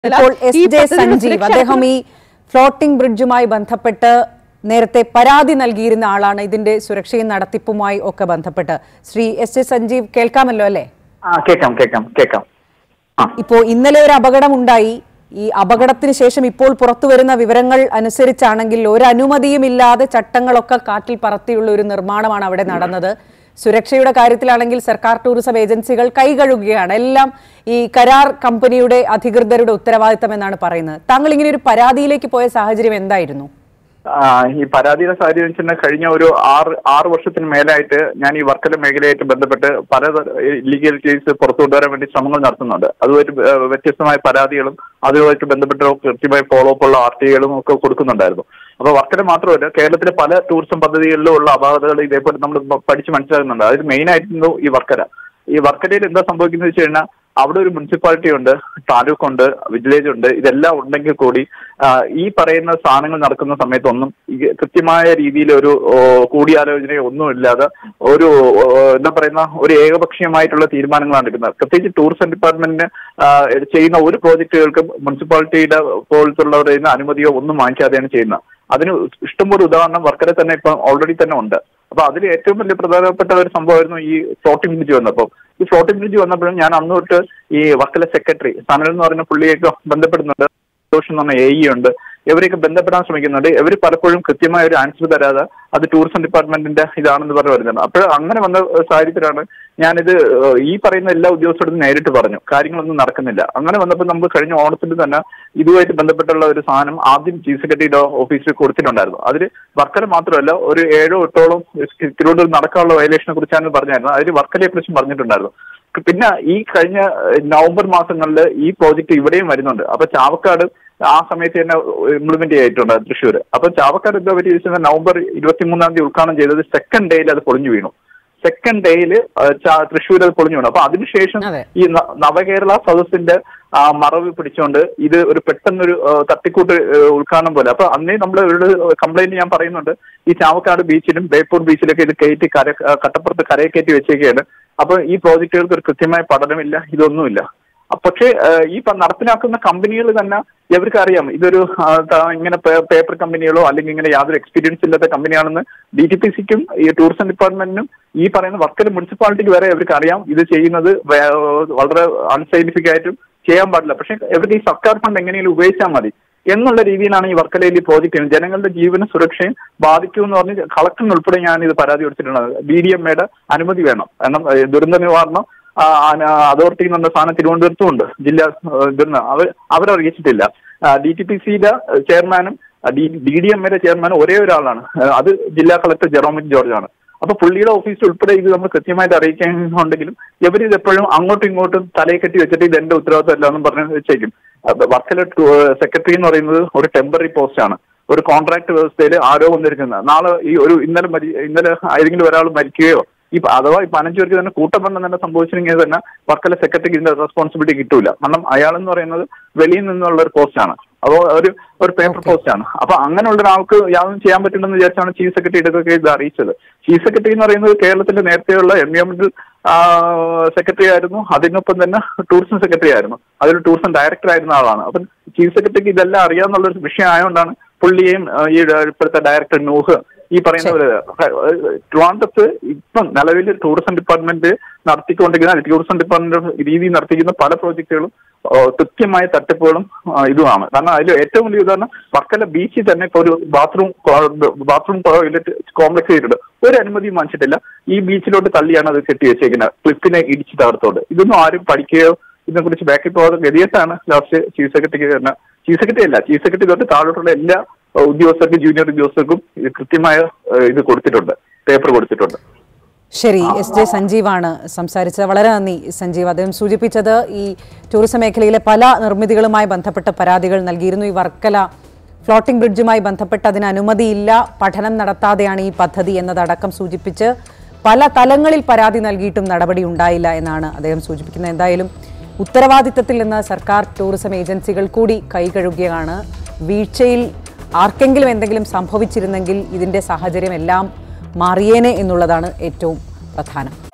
ഇപ്പോൾ എസ് ഈ ജെ പദ്ധതി സഞ്ജീവ് സുരക്ഷ- അദ്ദേഹം ഈ ഫ്ലോട്ടിംഗ് ബ്രിഡ്ജുമായി ബന്ധപ്പെട്ട് നേരത്തെ പരാതി നൽകിയിരുന്ന ആളാണ് ഇതിന്റെ സുരക്ഷയും നടത്തിപ്പുമായി ഒക്കെ ബന്ധപ്പെട്ട് ശ്രീ എസ് ജെ സഞ്ജീവ് കേൾക്കാമല്ലോ അല്ലേ ആ കേക്കാം കേക്കാം കേക്കാം ആ ഇപ്പോ ഇന്നലെ ഒരു അപകടമുണ്ടായി ഈ അപകടത്തിന് ശേഷം ഇപ്പോൾ പുറത്തു വരുന്ന വിവരങ്ങൾ അനുസരിച്ചാണെങ്കിൽ ഒരു അനുമതിയും ഇല്ലാതെ ചട്ടങ്ങളൊക്കെ കാറ്റിൽ പറത്തിയുള്ള ഒരു നിർമ്മാണമാണ് അവിടെ നടന്നത് സുരക്ഷയുടെ കാര്യത്തിലാണെങ്കിൽ സർക്കാർ ടൂറിസം ഏജൻസികൾ കൈകഴുകുകയാണ് എല്ലാം ഈ കരാർ കമ്പനിയുടെ അധികൃതരുടെ ഉത്തരവാദിത്തം എന്നാണ് പറയുന്നത് താങ്കൾ ഇങ്ങനെ ഒരു പരാതിയിലേക്ക് പോയ സാഹചര്യം എന്തായിരുന്നു ആ, ഈ പരാതിയുടെ സാഹചര്യം വെച്ചാൽ കഴിഞ്ഞ ഒരു ആറ് ആറ് വർഷത്തിന് മേലായിട്ട് ഞാൻ ഈ വർക്കല മേഖലയായിട്ട് ബന്ധപ്പെട്ട് പല ഇല്ലീഗലിറ്റീസ് പുറത്തു കൊണ്ടുവരാൻ വേണ്ടി ശ്രമങ്ങൾ നടത്തുന്നുണ്ട് അതുമായിട്ട് ഏ, വ്യത്യസ്തമായ പരാതികളും അതുമായിട്ട് ബന്ധപ്പെട്ട കൃത്യമായി ഫോളോ അപ്പ് ഉള്ള ആർട്ടികളും ഒക്കെ കൊടുക്കുന്നുണ്ടായിരുന്നു അപ്പൊ വർക്കല മാത്രമല്ല കേരളത്തിലെ പല ടൂറിസം പദ്ധതികളിലും ഉള്ള അപാകതകൾ ഇതേപോലെ നമ്മൾ പഠിച്ച് മനസ്സിലാക്കുന്നുണ്ട് അതിൽ മെയിൻ ആയിരുന്നു ഈ വർക്കല ഈ വർക്കലയിൽ എന്താ സംഭവിക്കുന്നത് വെച്ച് കഴിഞ്ഞാൽ അവിടെ ഒരു മുനിസിപ്പാലിറ്റി ഉണ്ട് താലൂക്ക് ഉണ്ട് വില്ലേജ് ഉണ്ട് ഇതെല്ലാം ഉണ്ടെങ്കിൽ കൂടി ആ, ഈ പറയുന്ന സാധനങ്ങൾ നടക്കുന്ന സമയത്തൊന്നും ഈ കൃത്യമായ രീതിയിൽ ഒരു ഓ, കൂടിയാലോചനയോ ഒന്നും ഇല്ലാതെ ഒരു ഓ, എന്താ പറയുന്ന ഒരു ഏകപക്ഷീയമായിട്ടുള്ള തീരുമാനങ്ങളാണ് എടുക്കുന്നത് പ്രത്യേകിച്ച് ടൂറിസം ഡിപ്പാർട്ട്മെന്റിന് ആ, ചെയ്യുന്ന ഒരു പ്രോജക്റ്റുകൾക്കും മുനിസിപ്പാലിറ്റിയുടെ പോലത്തുള്ളവരുടെ കയ്യിൽ നിന്ന് അനുമതിയോ ഒന്നും വാങ്ങിക്കാതെയാണ് ചെയ്യുന്നത് അതിന് ഇഷ്ടംപോലെ ഉദാഹരണം വർക്കല തന്നെ ഇപ്പം ഓൾറെഡി തന്നെ ഉണ്ട് അപ്പൊ അതിൽ ഏറ്റവും വലിയ പ്രധാനപ്പെട്ട ഒരു സംഭവമായിരുന്നു ഈ ഫ്ലോട്ടിംഗ് ബ്രിഡ്ജ് വന്നപ്പോൾ ഈ ഫ്ലോട്ടിംഗ് ബ്രിഡ്ജ് വന്നപ്പോഴും ഞാൻ അന്ന് തൊട്ട് ഈ വർക്കല സെക്രട്ടറി സനൽ എന്ന് പറഞ്ഞ പുള്ളിയൊക്കെ ബന്ധപ്പെടുന്നുണ്ട് സന്തോഷം എന്ന് പറഞ്ഞ എ ഇ ഉണ്ട് ഇവരെയൊക്കെ ബന്ധപ്പെടാൻ ശ്രമിക്കുന്നുണ്ട് ഇവർ പലപ്പോഴും കൃത്യമായ ഒരു ആൻസർ തരാതെ അത് ടൂറിസം ഡിപ്പാർട്ട്മെന്റിന്റെ ഇതാണെന്ന് പറഞ്ഞു വരുന്നുണ്ട് അപ്പോൾ അങ്ങനെ വന്ന സാഹചര്യത്തിലാണ് ഞാനിത് ഏഹ്, ഈ പറയുന്ന എല്ലാ ഉദ്യോഗസ്ഥരോടും നേരിട്ട് പറഞ്ഞു കാര്യങ്ങളൊന്നും നടക്കുന്നില്ല അങ്ങനെ വന്നപ്പോൾ നമുക്ക് കഴിഞ്ഞ ഓണത്തിൽ തന്നെ ഇതുമായിട്ട് ബന്ധപ്പെട്ടുള്ള ഒരു സാധനം ആദ്യം ചീഫ് സെക്രട്ടറിയുടെ ഓഫീസിൽ കൊടുത്തിട്ടുണ്ടായിരുന്നു അതിൽ വർക്കല മാത്രമല്ല ഒരു ഏഴോ എട്ടോളം തിരുവനന്തപുരം നടക്കാനുള്ള വയലേഷനെ കുറിച്ചാണ് പറഞ്ഞായിരുന്നു അതിൽ വർക്കലയെ കുറിച്ചും പറഞ്ഞിട്ടുണ്ടായിരുന്നു പിന്നെ ഈ കഴിഞ്ഞ ഏഹ്, നവംബർ മാസങ്ങളിൽ ഈ പ്രോജക്റ്റ് ഇവിടെയും വരുന്നുണ്ട് അപ്പൊ ചാവക്കാട് ആ സമയത്ത് തന്നെ ഇംപ്ലിമെന്റ് ചെയ്തിട്ടുണ്ട് തൃശ്ശൂർ അപ്പൊ ചാവക്കാട് എന്താ പറ്റി ചോദിച്ചാൽ നവംബർ ഇരുപത്തിമൂന്നാം തീയതി ഉദ്ഘാടനം ചെയ്തത് സെക്കൻഡ് ഡേയിൽ അത് പൊളിഞ്ഞു വീണു സെക്കൻഡ് ഡേയിൽ തൃശ്ശൂർ അത് പൊളിഞ്ഞു വീണു അപ്പൊ അതിനുശേഷം അതെ. ഈ ന- നവകേരള സദസ്സിന്റെ ആ, മറവ് പിടിച്ചുകൊണ്ട് ഇത് ഒരു പെട്ടെന്നൊരു ആ, തട്ടിക്കൂട്ട് ആ, ഉദ്ഘാടനം പോലെ അപ്പൊ അന്നേ നമ്മൾ ഒരു കംപ്ലൈന്റ് ഞാൻ പറയുന്നുണ്ട് ഈ ചാവക്കാട് ബീച്ചിലും ബേപ്പൂർ ബീച്ചിലൊക്കെ ഇത് കയറ്റി കര ആ, കട്ടപ്പുറത്ത് കരയെ കയറ്റി വെച്ചേക്കാണ് അപ്പൊ ഈ പ്രോജക്റ്റുകൾക്ക് ഒരു കൃത്യമായ പഠനമില്ല ഇതൊന്നുമില്ല അ- പക്ഷേ ആ, ഈ പ- നടപ്പിലാക്കുന്ന കമ്പനികൾ തന്നെ ഇവർക്ക് അറിയാം ഇതൊരു ആ, ത- ഇങ്ങനെ പേ- പേപ്പർ കമ്പനികളോ അല്ലെങ്കിൽ ഇങ്ങനെ യാതൊരു എക്സ്പീരിയൻസ് ഇല്ലാത്ത കമ്പനിയാണെന്ന് ഡി ടി പി സിക്കും ഈ ടൂറിസം ഡിപ്പാർട്ട്മെന്റിനും ഈ പറയുന്ന വർക്കല മുനിസിപ്പാലിറ്റിക്ക് വരെ ഇവർക്ക് അറിയാം ഇത് ചെയ്യുന്നത് വേ- വളരെ അൺസൈന്റിഫിക് ആയിട്ടും ചെയ്യാൻ പാടില്ല പക്ഷെ ഇവർക്ക് ഈ സർക്കാർ ഫണ്ട് എങ്ങനെയെങ്കിലും ഉപയോഗിച്ചാൽ മതി എന്നുള്ള രീതിയിലാണ് ഈ വർക്കലയിൽ ഈ പ്രോജക്റ്റ് ജനങ്ങളുടെ ജീവന സുരക്ഷയും ബാധിക്കും എന്ന് പറഞ്ഞ് കളക്ടറിന് ഉൾപ്പെടെ ഞാൻ ഇത് പരാതി കൊടുത്തിട്ടുള്ളത് ബി ഡി എം എയുടെ അനുമതി വേണം കാരണം ഏഹ്, ദുരന്ത നിവാരണം അതോറിറ്റി എന്ന് പറഞ്ഞ സാധനം തിരുവനന്തപുരത്തും ഉണ്ട് ജില്ലാ ഏഹ്, ദുരന്ത അവർ അവരറിയിച്ചിട്ടില്ല ഡി ടി പി സിയുടെ ചെയർമാനും ഡി ഡി എം എയുടെ ചെയർമാനും ഒരേ ഒരാളാണ് ഏഹ്, അത് ജില്ലാ കളക്ടർ ജെറോമിക് ജോർജ് ആണ് അപ്പൊ പുള്ളിയുടെ ഓഫീസിൽ ഉൾപ്പെടെ ഇത് നമ്മൾ കൃത്യമായിട്ട് അറിയിക്കുന്നുണ്ടെങ്കിലും ഇവർ ഇത് എപ്പോഴും അങ്ങോട്ടും ഇങ്ങോട്ടും തലയെ കെട്ടി വെച്ചിട്ട് ഇത് എന്റെ ഉത്തരവാദിത്തം അല്ല എന്നും പറഞ്ഞ് വെച്ചേക്കും അപ്പൊ വർക്കല സെക്രട്ടറി എന്ന് പറയുന്നത് ഒരു ടെമ്പററി പോസ്റ്റ് ആണ് ഒരു കോൺട്രാക്ട് വ്യവസ്ഥയിൽ ആരോ വന്നിരിക്കുന്നത് നാളെ ഈ ഒരു ഇന്നലെ മരി ഇന്നലെ ഏതെങ്കിലും ഒരാൾ മരിക്കുകയോ ഈ പ- അഥവാ ഈ പതിനഞ്ച് പേർക്ക് തന്നെ കൂട്ടബന്ധം തന്നെ സംഭവിച്ചില്ലെങ്കിൽ തന്നെ വർക്കല സെക്രട്ടറിക്ക് ഇതിന്റെ റെസ്പോൺസിബിലിറ്റി കിട്ടൂല കാരണം അയാൾ എന്ന് പറയുന്നത് വെളിയിൽ നിന്നുള്ള ഒരു പോസ്റ്റാണ് അതോ ഒരു ഒരു പേപ്പർ പോസ്റ്റ് ആണ് അപ്പൊ അങ്ങനെയുള്ള ഒരാൾക്ക് യാതൊന്നും ചെയ്യാൻ പറ്റില്ലെന്ന് വിചാരിച്ചാണ് ചീഫ് സെക്രട്ടറി ഇതൊക്കെ ഇത് അറിയിച്ചത് ചീഫ് സെക്രട്ടറി എന്ന് പറയുന്നത് കേരളത്തിന്റെ നേരത്തെയുള്ള എൻവയോൺമെന്റൽ സെക്രട്ടറി ആയിരുന്നു അതിനൊപ്പം തന്നെ ടൂറിസം സെക്രട്ടറി ആയിരുന്നു അതിൽ ടൂറിസം ഡയറക്ടർ ആയിരുന്ന ആളാണ് അപ്പം ചീഫ് സെക്രട്ടറിക്ക് ഇതെല്ലാം അറിയാവുന്ന ഒരു വിഷയം ആയതുകൊണ്ടാണ് പുള്ളിയെയും ആ, ഈ ഇപ്പോഴത്തെ ഡയറക്ടർ നൂഹ് ഈ പറയുന്ന പോലെ ട്രിവാൻഡ്രത്ത് ഇപ്പം നിലവിൽ ടൂറിസം ഡിപ്പാർട്ട്മെന്റ് നടത്തിക്കൊണ്ടിരിക്കുന്ന ടൂറിസം ഡിപ്പാർട്ട്മെന്റ് രീതി നടത്തിക്കുന്ന പല പ്രോജക്റ്റുകളും ആ, കൃത്യമായ തട്ടിപ്പുകളും ആ, ഇതുമാണ് കാരണം അതിൽ ഏറ്റവും വലിയ ഉദാഹരണം വർക്കല ബീച്ചിൽ തന്നെ ഇപ്പൊ ഒരു ബാത്റൂം ബാത്റൂം ടോയ്ലറ്റ് കോംപ്ലക്സ് ചെയ്തിട്ടുണ്ട് ഒരു അനുമതിയും വാങ്ങിച്ചിട്ടില്ല ഈ ബീച്ചിലോട്ട് തള്ളിയാണ് അത് കെട്ടി വെച്ചേക്കുന്നത് ക്ലിപ്പിനെ ഇടിച്ച് തകർത്തോണ്ട് ഇതൊന്നും ആരും പഠിക്കുകയോ ഇതിനെ കുറിച്ച് ബാക്കിൽ പോകാതെ ഗതിയെട്ടാണ് ലാസ്റ്റ് ചീഫ് സെക്രട്ടറിക്ക് തന്നെ ചീഫ് സെക്രട്ടറി അല്ല ചീഫ് സെക്രട്ടറി തൊട്ട് താഴോട്ടുള്ള എല്ലാ ഏഹ്, ഉദ്യോഗസ്ഥർക്കും ജൂനിയർ ഉദ്യോഗസ്ഥർക്കും ഇത് കൃത്യമായ ഏഹ്, ഇത് കൊടുത്തിട്ടുണ്ട് പേപ്പർ കൊടുത്തിട്ടുണ്ട് ശരി എസ് ജെ സഞ്ജീവാണ് സംസാരിച്ചത് വളരെ നന്ദി സഞ്ജീവ് അദ്ദേഹം സൂചിപ്പിച്ചത് ഈ ടൂറിസം മേഖലയിലെ പല നിർമ്മിതികളുമായി ബന്ധപ്പെട്ട പരാതികൾ നൽകിയിരുന്നു ഈ വർക്കല ഫ്ലോട്ടിംഗ് ബ്രിഡ്ജുമായി ബന്ധപ്പെട്ട് അതിന് അനുമതിയില്ല പഠനം നടത്താതെയാണ് ഈ പദ്ധതി എന്നതടക്കം സൂചിപ്പിച്ച് പല തലങ്ങളിൽ പരാതി നൽകിയിട്ടും നടപടി ഉണ്ടായില്ല എന്നാണ് അദ്ദേഹം സൂചിപ്പിക്കുന്നത് എന്തായാലും ഉത്തരവാദിത്തത്തിൽ നിന്ന് സർക്കാർ ടൂറിസം ഏജൻസികൾ കൂടി കൈകഴുകുകയാണ് വീഴ്ചയിൽ ആർക്കെങ്കിലും എന്തെങ്കിലും സംഭവിച്ചിരുന്നെങ്കിൽ ഇതിൻ്റെ സാഹചര്യം എല്ലാം മാറിയേനെ എന്നുള്ളതാണ് ഏറ്റവും പ്രധാനം